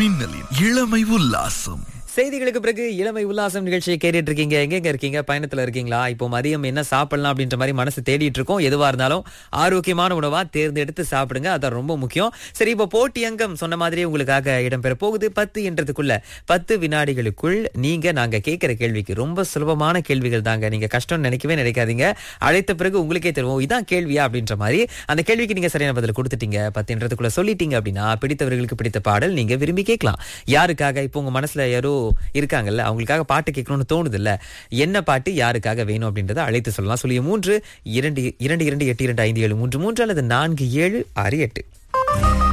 மின்னலின் இளமை உல்லாசம் செய்திகளுக்கு பிறகு இளமை உல்லாசம் நிகழ்ச்சியை கேட்டுட்டு இருக்கீங்க எங்கெங்க இருக்கீங்க பயணத்துல இருக்கீங்களா இப்போ மதியம் என்ன சாப்பிடலாம் அப்படின்ற மாதிரி மனசு தேடிட்டு இருக்கோம் எதுவா இருந்தாலும் ஆரோக்கியமான உணவா தேர்ந்தெடுத்து சாப்பிடுங்க அதான் ரொம்ப முக்கியம் சரி இப்போ போட்டி அங்கம் சொன்ன மாதிரி உங்களுக்காக இடம்பெற போகுது பத்து என்றதுக்குள்ள பத்து வினாடிகளுக்குள் நீங்க நாங்க கேட்கிற கேள்விக்கு ரொம்ப சுலபமான கேள்விகள் தாங்க நீங்க கஷ்டம் நினைக்கவே நினைக்காதீங்க அழைத்த பிறகு உங்களுக்கே தெரியும் இதான் கேள்வியா அப்படின்ற மாதிரி அந்த கேள்விக்கு நீங்க சரியான பதில் கொடுத்துட்டீங்க பத்துன்றதுக்குள்ள சொல்லிட்டீங்க அப்படின்னா பிடித்தவர்களுக்கு பிடித்த பாடல் நீங்க விரும்பி கேட்கலாம் யாருக்காக இப்போ உங்க மனசுல யாரோ இருக்காங்கல்ல அவங்களுக்காக பாட்டு கேட்கணும்னு தோணுது இல்ல என்ன பாட்டு யாருக்காக வேணும் அப்படின்றத அழைத்து சொல்லலாம் சொல்லிய மூன்று இரண்டு இரண்டு இரண்டு எட்டு இரண்டு ஐந்து ஏழு மூன்று மூன்று அல்லது நான்கு ஏழு ஆறு எட்டு